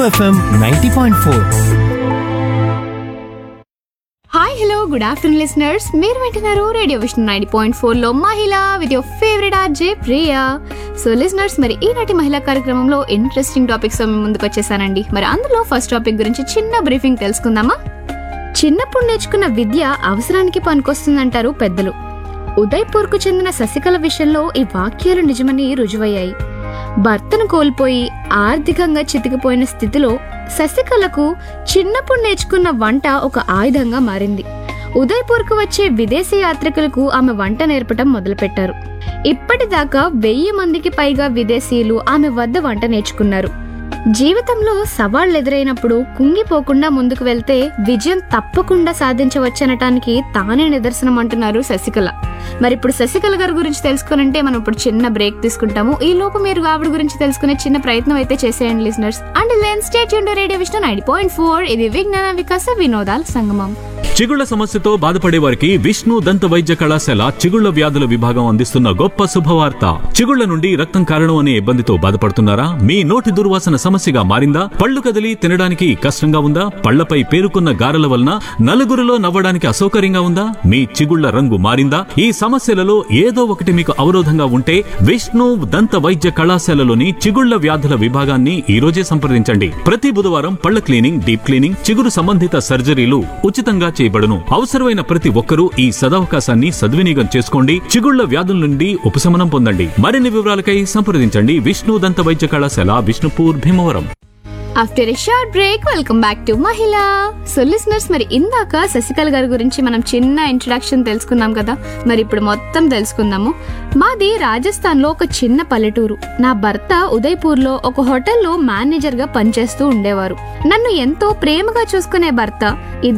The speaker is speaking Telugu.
FM ninety point four hi hello good afternoon listeners మీరు వింటున్నారు radio Vishnu ninety point four లో మహిళ with your favourite RJ Priya so listeners మరి ఈనాటి మహిళా కార్యక్రమంలో ఇంట్రెస్టింగ్ టాపిక్స్ మీ ముందుకు వచ్చేసానండి మరి అందులో ఫస్ట్ టాపిక్ గురించి చిన్న బ్రీఫింగ్ తెలుసుకుందామా చిన్నప్పుడు నేర్చుకున్న విద్య అవసరానికి పనికొస్తుందంటారు పెద్దలు ఉదయ్పూర్కు చెందిన శశికళ విషయంలో ఈ వాక్యాలు నిజమని రుజువయ్యాయి భర్తను కోల్పోయి ఆర్థికంగా చితికిపోయిన స్థితిలో శశికళకు చిన్నప్పుడు నేర్చుకున్న వంట ఒక ఆయుధంగా మారింది ఉదయ్పూర్కు వచ్చే విదేశీ యాత్రికులకు ఆమె వంట నేర్పటం మొదలుపెట్టారు ఇప్పటిదాకా వెయ్యి మందికి పైగా విదేశీయులు ఆమె వద్ద వంట నేర్చుకున్నారు జీవితంలో సవాళ్లు ఎదురైనప్పుడు కుంగిపోకుండా ముందుకు వెళ్తే విజయం తప్పకుండా సాధించవచ్చనటానికి తానే నిదర్శనం అంటున్నారు శశికళ మరి ఇప్పుడు శశికళ గారి గురించి తెలుసుకోనంటే మనం ఇప్పుడు చిన్న బ్రేక్ తీసుకుంటాము ఈ లోపు మీరు ఆవిడ గురించి తెలుసుకునే చిన్న ప్రయత్నం అయితే చేసేయండి లిసనర్స్ అండ్ లెన్ స్టేట్ యూన్ radio Vishnu nine point four ఇది విజ్ఞాన వికాస వినోదాల సంగమం చిగుళ్ల సమస్యతో బాధపడే వారికి విష్ణు దంత వైద్య కళాశాల చిగుళ్ల వ్యాధుల విభాగం అందిస్తున్న గొప్ప శుభవార్త చిగుళ్ల నుండి రక్తం కారణం అనే ఇబ్బందితో బాధపడుతున్నారా మీ నోటి దుర్వాసన సమస్యగా మారిందా పళ్ళు కదిలి తినడానికి కష్టంగా ఉందా పళ్లపై పేరుకున్న గారెల వలన నలుగురిలో నవ్వడానికి అసౌకర్యంగా ఉందా మీ చిగుళ్ల రంగు మారిందా ఈ సమస్యలలో ఏదో ఒకటి మీకు అవరోధంగా ఉంటే విష్ణు దంత వైద్య కళాశాలలోని చిగుళ్ల వ్యాధుల విభాగాన్ని ఈ రోజే సంప్రదించండి ప్రతి బుధవారం పళ్ల క్లీనింగ్ డీప్ క్లీనింగ్ చిగురు సంబంధిత సర్జరీలు ఉచితంగా చేయబడును అవసరమైన ప్రతి ఒక్కరూ ఈ సదవకాశాన్ని సద్వినియోగం చేసుకోండి చిగుళ్ల వ్యాధుల నుండి ఉపశమనం పొందండి మరిన్ని వివరాలకై సంప్రదించండి విష్ణు దంత వైద్య కళాశాల Vishnupur Bhimavaram after a short break welcome back to మహిళ సో లిసనర్స్ మరి ఇందాక శశికళ గారి గురించి మనం చిన్న ఇంట్రడక్షన్ తెలుసుకున్నాం కదా మరి ఇప్పుడు మొత్తం తెలుసుకుందాము మాది రాజస్థాన్ లో ఒక చిన్న పల్లెటూరు నా భర్త ఉదయ్పూర్ లో ఒక హోటల్లో మేనేజర్ గా పనిచేస్తూ ఉండేవారు నన్ను ఎంతో ప్రేమగా చూసుకునే భర్త